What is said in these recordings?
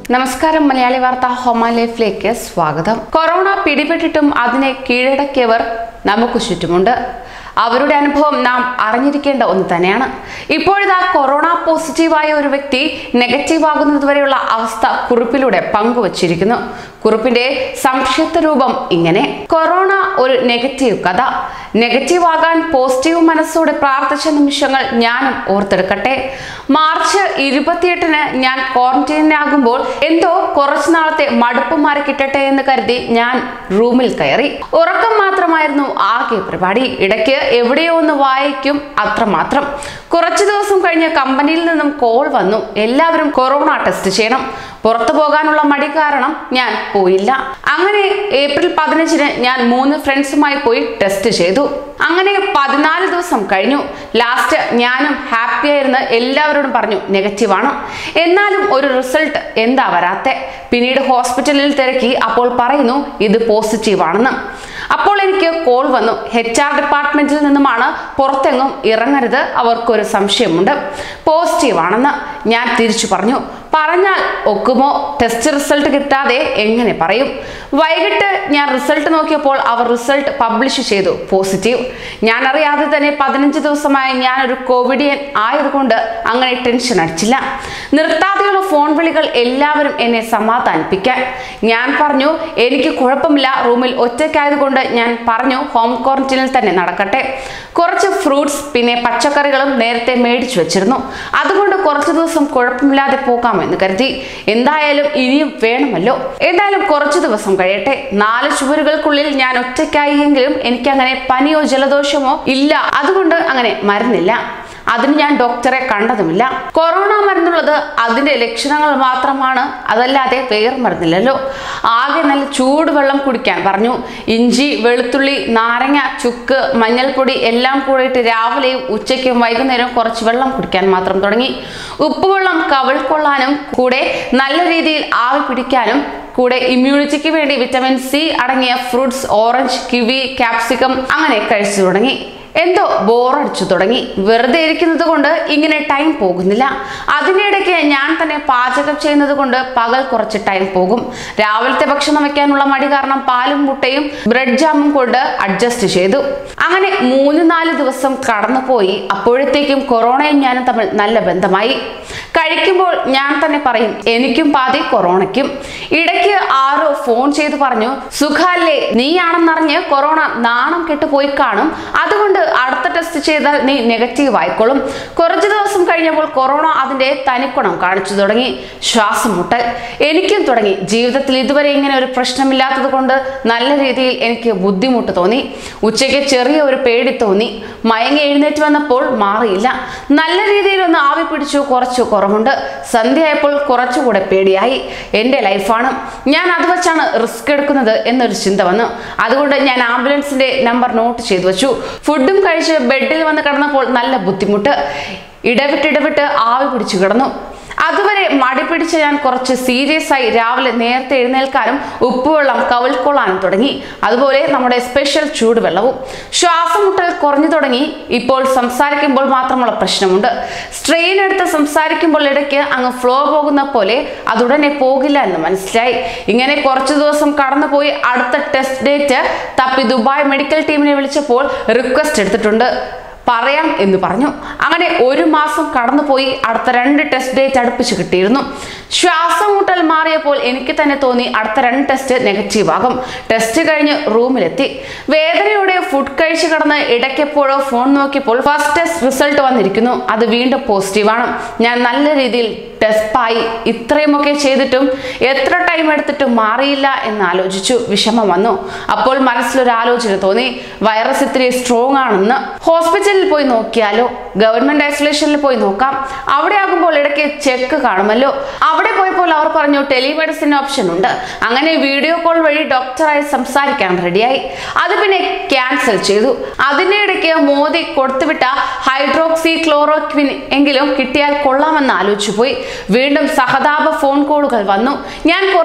നമസ്കാരം മലയാളി വാർത്ത ഹോമ ലൈഫിലേക്ക് സ്വാഗതം കൊറോണ പിടിപെട്ടിട്ടും അതിനെ കീഴടക്കിയവർ നമുക്ക് ചുറ്റുമുണ്ട് അവരുടെ അനുഭവം നാം അറിഞ്ഞിരിക്കേണ്ട ഒന്ന് തന്നെയാണ് ഇപ്പോഴിതാ കൊറോണ പോസിറ്റീവായ ഒരു വ്യക്തി നെഗറ്റീവ് ആകുന്നതുവരെയുള്ള അവസ്ഥ കുറിപ്പിലൂടെ പങ്കുവച്ചിരിക്കുന്നു കുറിപ്പിന്റെ സംക്ഷിപ്ത രൂപം ഇങ്ങനെ കൊറോണ ഒരു നെഗറ്റീവ് കഥ നെഗറ്റീവ് ആകാൻ പോസിറ്റീവ് മനസ്സോടെ പ്രാർത്ഥിച്ച നിമിഷങ്ങൾ ഞാനും ഓർത്തെടുക്കട്ടെ മാർച്ച് ഇരുപത്തിയെട്ടിന് ഞാൻ ക്വാറന്റൈനിലാകുമ്പോൾ എന്തോ കുറച്ചു നാളത്തെ മടുപ്പ് മാറി കിട്ടട്ടെ എന്ന് കരുതി ഞാൻ റൂമിൽ കയറി ഉറക്കം മാത്രമായിരുന്നു ആകെ പരിപാടി ഇടയ്ക്ക് എവിടെയോ ഒന്ന് വായിക്കും അത്രമാത്രം കുറച്ചു ദിവസം കഴിഞ്ഞ് കമ്പനിയിൽ നിന്നും കോൾ വന്നു എല്ലാവരും കൊറോണ ടെസ്റ്റ് ചെയ്യണം പുറത്തു പോകാനുള്ള മടി കാരണം ഞാൻ പോയില്ല അങ്ങനെ ഏപ്രിൽ പതിനഞ്ചിന് ഞാൻ മൂന്ന് ഫ്രണ്ട്സുമായി പോയി ടെസ്റ്റ് ചെയ്തു അങ്ങനെ പതിനാല് ദിവസം കഴിഞ്ഞു ലാസ്റ്റ് ഞാനും ഹാപ്പി ആയിരുന്ന് എല്ലാവരോടും പറഞ്ഞു നെഗറ്റീവാണ് എന്നാലും ഒരു റിസൾട്ട് എന്താ വരാത്തെ പിന്നീട് ഹോസ്പിറ്റലിൽ തിരക്കി അപ്പോൾ പറയുന്നു ഇത് പോസിറ്റീവ് ആണെന്ന് അപ്പോൾ എനിക്ക് കോൾ വന്നു എച്ച് ആർ ഡിപ്പാർട്ട്മെന്റിൽ നിന്നുമാണ് പുറത്തെങ്ങും ഇറങ്ങരുത് അവർക്കൊരു സംശയമുണ്ട് പോസിറ്റീവ് ആണെന്ന് ഞാൻ തിരിച്ചു പറഞ്ഞു പറഞ്ഞാൽ ഒക്കുമോ ടെസ്റ്റ് റിസൾട്ട് കിട്ടാതെ എങ്ങനെ പറയും വൈകിട്ട് ഞാൻ റിസൾട്ട് നോക്കിയപ്പോൾ അവർ റിസൾട്ട് പബ്ലിഷ് ചെയ്തു പോസിറ്റീവ് ഞാൻ അറിയാതെ തന്നെ പതിനഞ്ച് ദിവസമായി ഞാൻ ഒരു കോവിഡിയൻ ആയതുകൊണ്ട് അങ്ങനെ ടെൻഷൻ അടിച്ചില്ല നിർത്താതെയുള്ള ഫോൺ വിളികൾ എല്ലാവരും എന്നെ സമാധാനിപ്പിക്കാൻ ഞാൻ പറഞ്ഞു എനിക്ക് കുഴപ്പമില്ല റൂമിൽ ഒറ്റയ്ക്കായതുകൊണ്ട് ഞാൻ പറഞ്ഞു ഹോം ക്വാറന്റൈനിൽ തന്നെ നടക്കട്ടെ കുറച്ച് ഫ്രൂട്ട്സ് പിന്നെ പച്ചക്കറികളും നേരത്തെ മേടിച്ചു വെച്ചിരുന്നു അതുകൊണ്ട് കുറച്ച് ദിവസം കുഴപ്പമില്ലാതെ പോകാമെന്ന് കരുതി എന്തായാലും ഇനിയും വേണമല്ലോ എന്തായാലും കുറച്ച് ദിവസം കഴിയട്ടെ നാല് ചുവരുകൾക്കുള്ളിൽ ഞാൻ ഒറ്റയ്ക്കായി എങ്കിലും എനിക്കങ്ങനെ പനിയോ ജലദോഷമോ ഇല്ല അതുകൊണ്ട് അങ്ങനെ മരുന്നില്ല അതിന് ഞാൻ ഡോക്ടറെ കണ്ടതുമില്ല കൊറോണ മരുന്നുള്ളത് അതിന്റെ ലക്ഷണങ്ങൾ മാത്രമാണ് അതല്ലാതെ വേറെ മരുന്നില്ലല്ലോ ആകെ നല്ല ചൂടുവെള്ളം കുടിക്കാൻ പറഞ്ഞു ഇഞ്ചി വെളുത്തുള്ളി നാരങ്ങ ചുക്ക് മഞ്ഞൾപ്പൊടി എല്ലാം കൂടിയിട്ട് രാവിലെയും ഉച്ചയ്ക്കും വൈകുന്നേരവും കുറച്ച് വെള്ളം കുടിക്കാൻ മാത്രം തുടങ്ങി ഉപ്പുവെള്ളം കവിൾ കൊള്ളാനും കൂടെ നല്ല രീതിയിൽ ആവി പിടിക്കാനും കൂടെ ഇമ്മ്യൂണിറ്റിക്ക് വേണ്ടി വിറ്റമിൻ സി അടങ്ങിയ ഫ്രൂട്ട്സ് ഓറഞ്ച് കിവി ക്യാപ്സിക്കം അങ്ങനെ കഴിച്ചു തുടങ്ങി എന്തോ ബോറടിച്ചു തുടങ്ങി വെറുതെ ഇരിക്കുന്നത് കൊണ്ട് ഇങ്ങനെ ടൈം പോകുന്നില്ല അതിനിടയ്ക്ക് ഞാൻ തന്നെ പാചകം ചെയ്യുന്നത് കൊണ്ട് പകൽ കുറച്ച് ടൈം പോകും രാവിലത്തെ ഭക്ഷണം വെക്കാനുള്ള മടി കാരണം പാലും മുട്ടയും ബ്രെഡ് ജാമും കൊണ്ട് അഡ്ജസ്റ്റ് ചെയ്തു അങ്ങനെ മൂന്ന് നാല് ദിവസം കടന്നുപോയി അപ്പോഴത്തേക്കും കൊറോണയും ഞാനും തമ്മിൽ നല്ല ബന്ധമായി കഴിക്കുമ്പോൾ ഞാൻ തന്നെ പറയും എനിക്കും പാതി കൊറോണയ്ക്കും ഇടയ്ക്ക് ആരോ ഫോൺ ചെയ്ത് പറഞ്ഞു സുഖാല്ലേ നീയാണെന്നറിഞ്ഞ് കൊറോണ നാണം കെട്ട് പോയി കാണും അതുകൊണ്ട് അടുത്ത ടെസ്റ്റ് ചെയ്താൽ നീ നെഗറ്റീവ് ആയിക്കോളും കുറച്ച് ദിവസം കഴിഞ്ഞപ്പോൾ കൊറോണ അതിന്റെ തനിക്കുണം കാണിച്ചു തുടങ്ങി ശ്വാസം മുട്ടൽ എനിക്കും തുടങ്ങി ജീവിതത്തിൽ ഇതുവരെ ഇങ്ങനെ ഒരു പ്രശ്നമില്ലാത്തത് കൊണ്ട് നല്ല രീതിയിൽ എനിക്ക് ബുദ്ധിമുട്ട് തോന്നി ഉച്ചയ്ക്ക് ചെറിയ ഒരു പേടി തോന്നി മയങ്ങി എഴുന്നേറ്റ് വന്നപ്പോൾ മാറിയില്ല നല്ല രീതിയിൽ ഒന്ന് ആവി പിടിച്ചു കുറച്ചു കുറവുണ്ട് സന്ധ്യയായപ്പോൾ കുറച്ചുകൂടെ പേടിയായി എൻ്റെ ലൈഫാണ് ഞാൻ അത് വെച്ചാണ് റിസ്ക് എടുക്കുന്നത് എന്നൊരു ചിന്ത വന്നു അതുകൊണ്ട് ഞാൻ ആംബുലൻസിന്റെ നമ്പർ നോട്ട് ചെയ്തു വെച്ചു ഫുഡും കഴിച്ച് ബെഡിൽ വന്ന് കിടന്നപ്പോൾ നല്ല ബുദ്ധിമുട്ട് ഇടവിട്ട് ഇടവിട്ട് ആവി പിടിച്ചു കിടന്നു അതുവരെ മടി പിടിച്ച ഞാൻ കുറച്ച് സീരിയസ് ആയി രാവിലെ നേരത്തെ എഴുന്നേൽക്കാനും ഉപ്പുവെള്ളം കവിൾക്കൊള്ളാനും തുടങ്ങി അതുപോലെ നമ്മുടെ സ്പെഷ്യൽ ചൂടുവെള്ളവും ശ്വാസം മുട്ടൽ കുറഞ്ഞു തുടങ്ങി ഇപ്പോൾ സംസാരിക്കുമ്പോൾ മാത്രമുള്ള പ്രശ്നമുണ്ട് സ്ട്രെയിൻ എടുത്ത് സംസാരിക്കുമ്പോൾ ഇടയ്ക്ക് അങ്ങ് ഫ്ലോ പോകുന്ന പോലെ അതുടനെ പോകില്ല എന്ന് മനസ്സിലായി ഇങ്ങനെ കുറച്ചു ദിവസം കടന്നുപോയി അടുത്ത ടെസ്റ്റ് ഡേറ്റ് തപ്പി ദുബായ് മെഡിക്കൽ ടീമിനെ വിളിച്ചപ്പോൾ റിക്വസ്റ്റ് എടുത്തിട്ടുണ്ട് പറയാം എന്ന് പറഞ്ഞു അങ്ങനെ ഒരു മാസം കടന്നുപോയി അടുത്ത രണ്ട് ടെസ്റ്റ് ഡേറ്റ് അടുപ്പിച്ച് കിട്ടിയിരുന്നു ശ്വാസം മുട്ടൽ മാറിയപ്പോൾ എനിക്ക് തന്നെ തോന്നി അടുത്ത രണ്ട് ടെസ്റ്റ് നെഗറ്റീവ് ആകും ടെസ്റ്റ് കഴിഞ്ഞ് റൂമിലെത്തി വേദനയോടെ ഫുഡ് കഴിച്ച് കിടന്ന് ഇടയ്ക്കെപ്പോഴോ ഫോൺ നോക്കിയപ്പോൾ ഫസ്റ്റ് ടെസ്റ്റ് റിസൾട്ട് വന്നിരിക്കുന്നു അത് വീണ്ടും പോസിറ്റീവാണ് ഞാൻ നല്ല രീതിയിൽ ടെസ്റ്റായി ഇത്രയുമൊക്കെ ചെയ്തിട്ടും എത്ര ടൈം എടുത്തിട്ടും മാറിയില്ല എന്ന് ആലോചിച്ചു വിഷമം വന്നു അപ്പോൾ മനസ്സിലൊരു ആലോചന തോന്നി വൈറസ് ഇത്തിരി സ്ട്രോങ് ആണെന്ന് ഹോസ്പിറ്റലിൽ പോയി നോക്കിയാലോ ഗവൺമെന്റ് ഐസൊലേഷനിൽ പോയി നോക്കാം അവിടെ ആകുമ്പോൾ ഇടയ്ക്ക് ചെക്ക് കാണുമല്ലോ അവിടെ പോയപ്പോൾ അവർ പറഞ്ഞു ടെലിമെഡിസിൻ ഓപ്ഷൻ ഉണ്ട് അങ്ങനെ വീഡിയോ കോൾ വഴി ഡോക്ടറായി സംസാരിക്കാൻ റെഡിയായി അത് പിന്നെ ക്യാൻസൽ ചെയ്തു അതിന്റെ ഇടയ്ക്ക് മോദി കൊടുത്തുവിട്ട ഹൈഡ്രോക്സി ക്ലോറോക്വിൻ എങ്കിലും കിട്ടിയാൽ കൊള്ളാമെന്ന് ആലോചിച്ചു പോയി വീണ്ടും സഹതാപ ഫോൺ കോളുകൾ വന്നു ഞാൻ കുറെ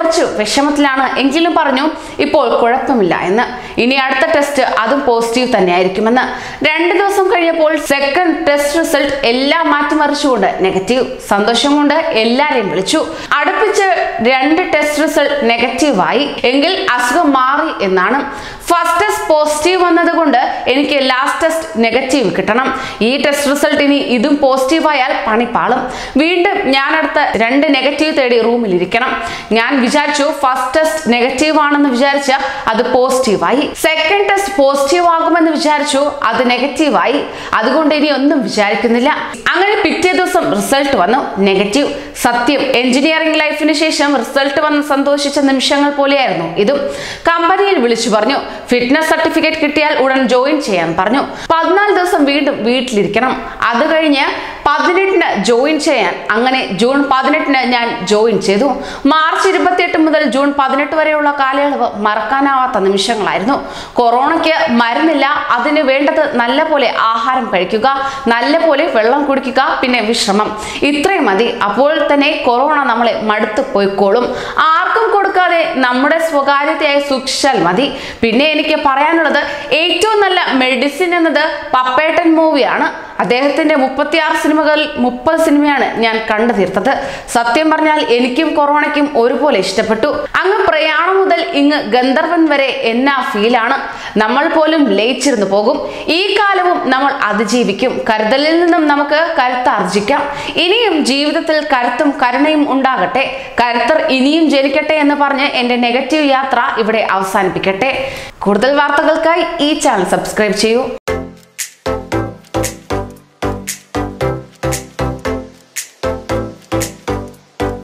കുറച്ച് വിഷമത്തിലാണ് എങ്കിലും പറഞ്ഞു ഇപ്പോൾ കുഴപ്പമില്ല എന്ന് ഇനി അടുത്ത ടെസ്റ്റ് അതും പോസിറ്റീവ് തന്നെയായിരിക്കുമെന്ന് രണ്ട് ദിവസം കഴിഞ്ഞപ്പോൾ സെക്കൻഡ് ടെസ്റ്റ് റിസൾട്ട് എല്ലാം മാറ്റിമറിച്ചുകൊണ്ട് നെഗറ്റീവ് സന്തോഷം കൊണ്ട് എല്ലാരെയും വിളിച്ചു അടുപ്പിച്ച് രണ്ട് ടെസ്റ്റ് റിസൾട്ട് നെഗറ്റീവായി എങ്കിൽ അസുഖം മാറി എന്നാണ് ഫസ്റ്റ് ടെസ്റ്റ് പോസിറ്റീവ് വന്നതുകൊണ്ട് എനിക്ക് ലാസ്റ്റ് ടെസ്റ്റ് നെഗറ്റീവ് കിട്ടണം ഈ ടെസ്റ്റ് റിസൾട്ട് ഇനി ഇതും പോസിറ്റീവ് ആയാൽ പണിപ്പാളും വീണ്ടും ഞാൻ അടുത്ത രണ്ട് നെഗറ്റീവ് തേടി റൂമിൽ ഇരിക്കണം ഞാൻ വിചാരിച്ചു ഫസ്റ്റ് ടെസ്റ്റ് നെഗറ്റീവ് ആണെന്ന് വിചാരിച്ച അത് പോസിറ്റീവായി സെക്കൻഡ് ടെസ്റ്റ് പോസിറ്റീവ് ആകുമെന്ന് വിചാരിച്ചു അത് നെഗറ്റീവായി അതുകൊണ്ട് ഇനി ഒന്നും വിചാരിക്കുന്നില്ല അങ്ങനെ പിറ്റേ ദിവസം റിസൾട്ട് വന്നു നെഗറ്റീവ് സത്യം എഞ്ചിനീയറിംഗ് ലൈഫിന് ശേഷം റിസൾട്ട് വന്ന് സന്തോഷിച്ച നിമിഷങ്ങൾ പോലെയായിരുന്നു ഇതും കമ്പനിയിൽ വിളിച്ചു പറഞ്ഞു ഫിറ്റ്നസ് സർട്ടിഫിക്കറ്റ് കിട്ടിയാൽ ഉടൻ ജോയിൻ ചെയ്യാൻ പറഞ്ഞു പതിനാല് ദിവസം വീണ്ടും വീട്ടിലിരിക്കണം അത് കഴിഞ്ഞ് പതിനെട്ടിന് ജോയിൻ ചെയ്യാൻ അങ്ങനെ ജൂൺ പതിനെട്ടിന് ഞാൻ ജോയിൻ ചെയ്തു മാർച്ച് ഇരുപത്തിയെട്ട് മുതൽ ജൂൺ പതിനെട്ട് വരെയുള്ള കാലയളവ് മറക്കാനാവാത്ത നിമിഷങ്ങളായിരുന്നു കൊറോണയ്ക്ക് മരുന്നില്ല അതിന് വേണ്ടത് നല്ല പോലെ ആഹാരം കഴിക്കുക നല്ല പോലെ വെള്ളം കുടിക്കുക പിന്നെ വിശ്രമം ഇത്രയും മതി അപ്പോൾ തന്നെ കൊറോണ നമ്മളെ മടുത്തു പോയിക്കോളും ആർക്കും കൊടുക്കാതെ നമ്മുടെ സ്വകാര്യതയായി സൂക്ഷിച്ചാൽ മതി പിന്നെ എനിക്ക് പറയാനുള്ളത് ഏറ്റവും നല്ല മെഡിസിൻ എന്നത് പപ്പേട്ടൻ മൂവിയാണ് അദ്ദേഹത്തിന്റെ മുപ്പത്തിയാറ് സിനിമകളിൽ മുപ്പത് സിനിമയാണ് ഞാൻ കണ്ടു തീർത്തത് സത്യം പറഞ്ഞാൽ എനിക്കും കൊറോണയ്ക്കും ഒരുപോലെ ഇഷ്ടപ്പെട്ടു അങ്ങ് പ്രയാണം മുതൽ ഇങ്ങ് ഗന്ധർവൻ വരെ എന്നാ ഫീലാണ് നമ്മൾ പോലും ലയിച്ചിരുന്നു പോകും ഈ കാലവും നമ്മൾ അതിജീവിക്കും കരുതലിൽ നിന്നും നമുക്ക് കരുത്താർജിക്കാം ഇനിയും ജീവിതത്തിൽ കരുത്തും കരുണയും ഉണ്ടാകട്ടെ കരുത്തർ ഇനിയും ജനിക്കട്ടെ എന്ന് പറഞ്ഞ് എന്റെ നെഗറ്റീവ് യാത്ര ഇവിടെ അവസാനിപ്പിക്കട്ടെ കൂടുതൽ വാർത്തകൾക്കായി ഈ ചാനൽ സബ്സ്ക്രൈബ് ചെയ്യൂ